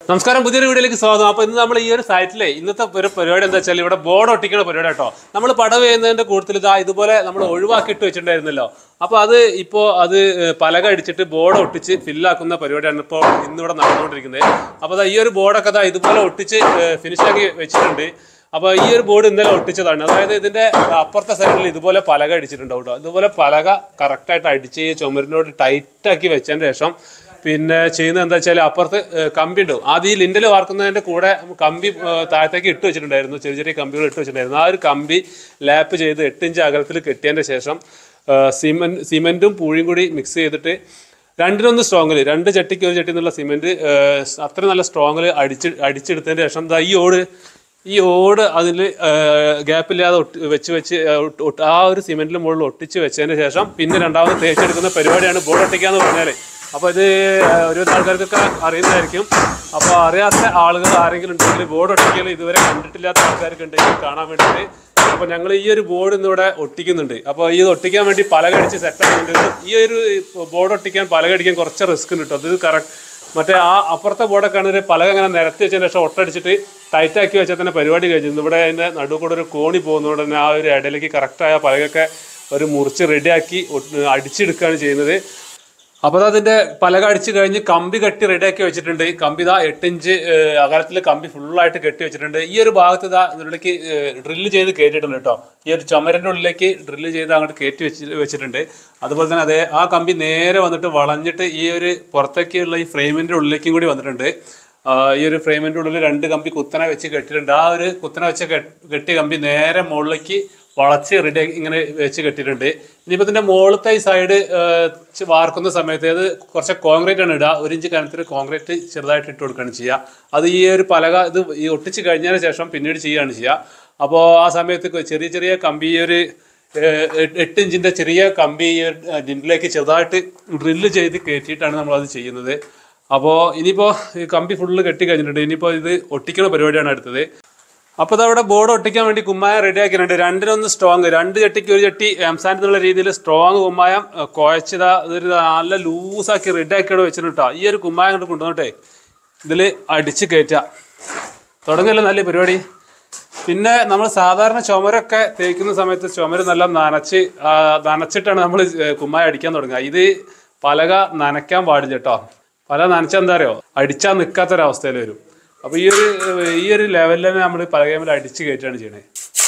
നമസ്കാരം പുതിയൊരു വീഡിയോയിലേക്ക് സ്വാഗതം അപ്പോൾ ഇന്ന് നമ്മൾ ഈ ഒരു സൈറ്റിലെ ഇന്നത്തെ ഒരു പരിപാടി എന്താ വെച്ചാൽ ഇവിടെ ബോർഡ് ഒട്ടിക്കുന്ന പരിപാടി കേട്ടോ നമ്മൾ പടവ് ചെയ്യുന്നതിന്റെ കൂട്ടത്തിൽ ഇതാ ഇതുപോലെ നമ്മൾ ഒഴിവാക്കിയിട്ട് വെച്ചിട്ടുണ്ടായിരുന്നല്ലോ അപ്പോൾ അത് ഇപ്പോൾ അത് ഏഹ്, പലക അടിച്ചിട്ട് ബോർഡ് ഒട്ടിച്ച് ഫില്ലാക്കുന്ന പരിപാടിയാണ് ഇപ്പോൾ ഇന്നിവിടെ നടന്നുകൊണ്ടിരിക്കുന്നത് അപ്പോൾ ദാ ഈ ഒരു ബോർഡൊക്കെ ദാ ഇതുപോലെ ഒട്ടിച്ച് ഫിനിഷാക്കി വെച്ചിട്ടുണ്ട് അപ്പോൾ ഈ ഒരു ബോർഡ് ഇന്നലെ ഒട്ടിച്ചതാണ് അതായത് ഇതിന്റെ അപ്പുറത്തെ സൈഡിൽ ഇതുപോലെ പലക അടിച്ചിട്ടുണ്ടാവും കേട്ടോ ഇതുപോലെ പലക കറക്റ്റായിട്ട് അടിച്ച് ഈ ചുമരിനോട് ടൈറ്റാക്കി വെച്ചതിന് ശേഷം പിന്നെ ചെയ്യുന്നത് എന്താ വെച്ചാൽ അപ്പുറത്ത് ഏഹ്, കമ്പി ഉണ്ടാവും ആദ്യം ഈ ലിൻഡൽ വാർക്കുന്നതിന്റെ കൂടെ കമ്പി ഏഹ്, താഴത്തേക്ക് ഇട്ട് വെച്ചിട്ടുണ്ടായിരുന്നു ചെറിയ ചെറിയ കമ്പികൾ ഇട്ട് വെച്ചിട്ടുണ്ടായിരുന്നു ആ ഒരു കമ്പി ലാപ്പ് ചെയ്ത് എട്ട് ഇഞ്ച് അകലത്തിൽ കെട്ടിയതിന്റെ ശേഷം സിമെന്റ് സിമെന്റും പൂഴിയും കൂടി മിക്സ് ചെയ്തിട്ട് രണ്ടിനൊന്ന് സ്ട്രോങ്ങിൽ രണ്ട് ചട്ടിക്ക് ഒരു ചട്ടി എന്നുള്ള സിമെന്റ് അത്ര നല്ല സ്ട്രോങ്ങിൽ അടിച്ച് അടിച്ചെടുത്തതിന് ശേഷം ദാ ഈ ഓട് ഈ ഓട് അതിൽ ഗ്യാപ്പില്ലാതെ ഒട്ടി വെച്ച് വെച്ച് ഏഹ്, ഒട്ട് ഒട്ട് ആ ഒരു സിമെന്റിന് മുകളിൽ ഒട്ടിച്ച് വെച്ചതിന് ശേഷം പിന്നെ രണ്ടാമത് തേച്ചെടുക്കുന്ന പരിപാടിയാണ് ബോർഡ് ഒട്ടിക്കാന്ന് പറഞ്ഞാൽ അപ്പോൾ ഇത് ഏഹ്, ഒരുവിധ ആൾക്കാർക്കൊക്കെ അറിയുന്നതായിരിക്കും അപ്പോൾ അറിയാത്ത ആളുകൾ ആരെങ്കിലും ഉണ്ടെങ്കിൽ ബോർഡ് ഒട്ടിക്കൽ ഇതുവരെ കണ്ടിട്ടില്ലാത്ത ആൾക്കാർക്ക് ഉണ്ടെങ്കിൽ കാണാൻ വേണ്ടിയിട്ട് അപ്പോൾ ഞങ്ങൾ ഈ ഒരു ബോർഡ് ഇന്ന് ഇവിടെ ഒട്ടിക്കുന്നുണ്ട് അപ്പോൾ ഈ ഇത് ഒട്ടിക്കാൻ വേണ്ടി പലക അടിച്ച് സെറ്റ് ആക്കുന്നുണ്ട് ഈ ഒരു ബോർഡ് ഒട്ടിക്കാൻ പലക അടിക്കാൻ കുറച്ച് റിസ്ക് ഉണ്ട് കേട്ടോ അത് കറക്റ്റ് മറ്റേ ആ അപ്പുറത്തെ ബോർഡൊക്കെ ആണെങ്കിൽ പലക ഇങ്ങനെ നിരത്തി വെച്ചതിന് ശേഷം ഒട്ടടിച്ചിട്ട് ടൈറ്റ് ആക്കി വെച്ചാൽ തന്നെ പരിപാടി കഴിഞ്ഞു ഇവിടെ അതിൻ്റെ നടുവ് കൂടെ ഒരു കോണി പോകുന്നതുകൊണ്ട് തന്നെ ആ ഒരു ഇടയിലേക്ക് കറക്റ്റായ പലകൊക്കെ ഒരു മുറിച്ച് റെഡിയാക്കി അടിച്ചെടുക്കുകയാണ് ചെയ്യുന്നത് അപ്പോൾ അതിന്റെ പലക അടിച്ച് കഴിഞ്ഞ് കമ്പി കെട്ടി റെഡിയാക്കി വെച്ചിട്ടുണ്ട് ഈ കമ്പി ഇതാ എട്ട് ഇഞ്ച് അകലത്തിൽ കമ്പി ഫുള്ളായിട്ട് കെട്ടി വെച്ചിട്ടുണ്ട് ഈ ഒരു ഭാഗത്ത് ഇതാ ഇതിലേക്ക് ഡ്രില്ല് ചെയ്ത് കയറ്റിയിട്ടുണ്ട് കേട്ടോ ഈ ഒരു ചുമരിന്റെ ഉള്ളിലേക്ക് ഡ്രില്ല് ചെയ്ത് അങ്ങോട്ട് കയറ്റി വെച്ച് വെച്ചിട്ടുണ്ട് അതുപോലെ തന്നെ അതേ ആ കമ്പി നേരെ വന്നിട്ട് വളഞ്ഞിട്ട് ഈ ഒരു പുറത്തേക്കുള്ള ഈ ഫ്രെയിമിന്റെ ഉള്ളിലേക്കും കൂടി വന്നിട്ടുണ്ട് ആ, ഈ ഒരു ഫ്രെയിമിന്റെ ഉള്ളിൽ രണ്ട് കമ്പി കുത്തനെ വെച്ച് കെട്ടിയിട്ടുണ്ട് ആ ഒരു കുത്തനെ വെച്ച കെട്ട്- കെട്ടിയ കമ്പി നേരെ മുകളിലേക്ക് വളച്ച് റെഡി ഇങ്ങനെ വെച്ച് കെട്ടിയിട്ടുണ്ട് ഇനിയിപ്പോൾ ഇതിന്റെ മുകളിലത്തെ ഈ സൈഡ് വാർക്കുന്ന സമയത്ത് അത് കുറച്ച് കോൺക്രീറ്റ് ആണ് ഇടുക ഒരു ഇഞ്ച് കനത്തിൽ കോൺക്രീറ്റ് ചെറുതായിട്ട് ഇട്ട് കൊടുക്കുകയാണ് ചെയ്യുക അത് ഈ ഒരു പലക ഇത് ഈ ഒട്ടിച്ച് കഴിഞ്ഞതിന് ശേഷം പിന്നീട് ചെയ്യുകയാണ് ചെയ്യുക അപ്പോൾ ആ സമയത്ത് കൊ- ചെറിയ ചെറിയ കമ്പി ഈ ഒരു ഏഹ്, എട്ട് എട്ട് ഇഞ്ചിന്റെ ചെറിയ കമ്പി ഈ ഒരു ഡിൻഡിലേക്ക് ചെറുതായിട്ട് ഡ്രില്ല് ചെയ്ത് കയറ്റിയിട്ടാണ് നമ്മളത് ചെയ്യുന്നത് അപ്പോൾ ഇനിയിപ്പോൾ ഈ കമ്പി ഫുള്ള് കെട്ടി കഴിഞ്ഞിട്ടുണ്ട് ഇനിയിപ്പോൾ ഇത് ഒട്ടിക്കുന്ന പരിപാടിയാണ് അടുത്തത് അപ്പോൾ അതവിടെ ബോർഡ് ഒട്ടിക്കാൻ വേണ്ടി കുമ്മായം റെഡി ആക്കിയിട്ടുണ്ട് രണ്ടിനൊന്ന് സ്ട്രോങ് രണ്ട് ചട്ടിക്ക് ഒരു ചട്ടി എംസാൻഡ് എന്നുള്ള രീതിയിൽ സ്ട്രോങ് കുമ്മായം ഏഹ്, കുഴച്ചതാ ഇതൊരു നല്ല ലൂസാക്കി റെഡി ആക്കി ഇവിടെ വെച്ചിട്ടുണ്ട് കേട്ടോ ഈ ഒരു കുമ്മായം കൊണ്ട് കൊണ്ടുവന്നിട്ടേ ഇതിൽ അടിച്ച് കയറ്റുക തുടങ്ങല്ലേ നല്ല പരിപാടി പിന്നെ നമ്മൾ സാധാരണ ചുമരൊക്കെ തേക്കുന്ന സമയത്ത് ചുമര് നല്ല നനച്ച് ആ, നനച്ചിട്ടാണ് നമ്മൾ കുമ്മായ അടിക്കാൻ തുടങ്ങുക ഇത് പലക നനയ്ക്കാൻ പാടില്ല കേട്ടോ പല നനച്ചാൽ എന്താ അറിയോ അടിച്ചാൽ നിൽക്കാത്തൊരവസ്ഥയിൽ വരും അപ്പോൾ ഈ ഒരു ഈ ഒരു ലെവലിൽ തന്നെ നമ്മൾ പലകയിൽ അടിച്ച് കയറ്റുകയാണ് ചെയ്യണേ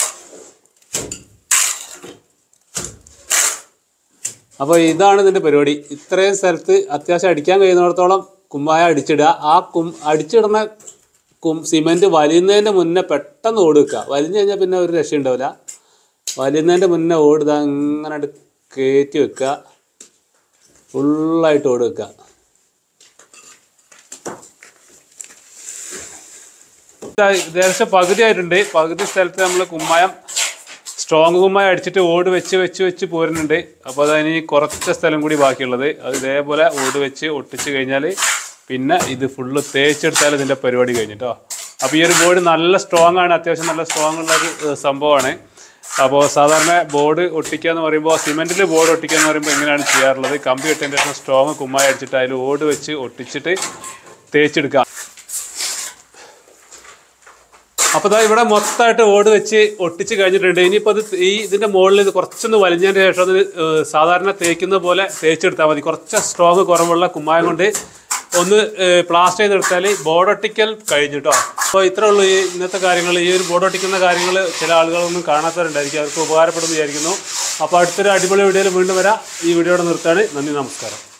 അപ്പോൾ ഇതാണ് ഇതിൻ്റെ പരിപാടി ഇത്രയും സ്ഥലത്ത് അത്യാവശ്യം അടിക്കാൻ കഴിയുന്നിടത്തോളം കുമ്മായ അടിച്ചിടുക ആ കും അടിച്ചിടുന്ന കും സിമെൻറ്റ് വലിയുന്നതിൻ്റെ മുന്നേ പെട്ടെന്ന് ഓടുക വലിഞ്ഞു കഴിഞ്ഞാൽ പിന്നെ ഒരു രക്ഷ ഉണ്ടാവില്ല വലിയുന്നതിൻ്റെ മുന്നേ ഓടുക ഇങ്ങനെ അങ്ങട് കയറ്റി വെക്കുക ഫുള്ളായിട്ട് ഓട് വെക്കുക ഏകദേശം പകുതി ആയിട്ടുണ്ട് പകുതി സ്ഥലത്ത് നമ്മൾ കുമ്മായം സ്ട്രോങ് കുമ്മായി അടിച്ചിട്ട് ഓട് വെച്ച് വെച്ച് വെച്ച് പോരുന്നുണ്ട് അപ്പോൾ അതിന് കുറച്ച് സ്ഥലം കൂടി ബാക്കിയുള്ളത് അത് ഇതേപോലെ ഓട് വെച്ച് ഒട്ടിച്ച് കഴിഞ്ഞാൽ പിന്നെ ഇത് ഫുള്ള് തേച്ചെടുത്താൽ ഇതിൻ്റെ പരിപാടി കഴിഞ്ഞിട്ടോ അപ്പോൾ ഈ ഒരു ബോർഡ് നല്ല സ്ട്രോങ് ആണ് അത്യാവശ്യം നല്ല സ്ട്രോങ് ഉള്ള ഒരു ഏഹ്, സംഭവമാണ് അപ്പോൾ സാധാരണ ബോർഡ് ഒട്ടിക്കുക എന്ന് പറയുമ്പോൾ സിമെൻറ്റിൽ ബോർഡ് ഒട്ടിക്കുക എന്ന് പറയുമ്പോൾ എങ്ങനെയാണ് ചെയ്യാറുള്ളത് കമ്പി കെട്ടിയതിന് ശേഷം സ്ട്രോങ് കുമ്മായി അടിച്ചിട്ട് അതിൽ ഓട് വെച്ച് ഒട്ടിച്ചിട്ട് തേച്ചെടുക്കുക അപ്പൊ ദാ ഇവിടെ മൊത്തമായിട്ട് ഓട് വെച്ച് ഒട്ടിച്ച് കഴിഞ്ഞിട്ടുണ്ട് ഇനിയിപ്പോൾ അത് ഈ ഇതിന്റെ മുകളിൽ ഇത് കുറച്ചൊന്ന് വലിഞ്ഞതിന് ശേഷം അത് ഏഹ്, സാധാരണ തേക്കുന്ന പോലെ തേച്ചെടുത്താൽ മതി കുറച്ച് സ്ട്രോങ് കുറവുള്ള കുമ്മായം കൊണ്ട് ഒന്ന് പ്ലാസ്റ്റർ ചെയ്തെടുത്താൽ ബോർഡ് ഒട്ടിക്കൽ കഴിഞ്ഞു കേട്ടോ അപ്പോൾ ഇത്രേ ഉള്ളൂ ഈ ഇന്നത്തെ കാര്യങ്ങൾ ഈ ഒരു ബോർഡ് ഒട്ടിക്കുന്ന കാര്യങ്ങൾ ചില ആളുകളൊന്നും കാണാത്തവരുണ്ടായിരിക്കും അവർക്ക് ഉപകാരപ്പെടുമെന്ന് വിചാരിക്കുന്നു അപ്പോൾ അടുത്തൊരു അടിപൊളി വീഡിയോയിൽ വീണ്ടും വരാം ഈ വീഡിയോയുടെ നിർത്താണ് നന്ദി നമസ്കാരം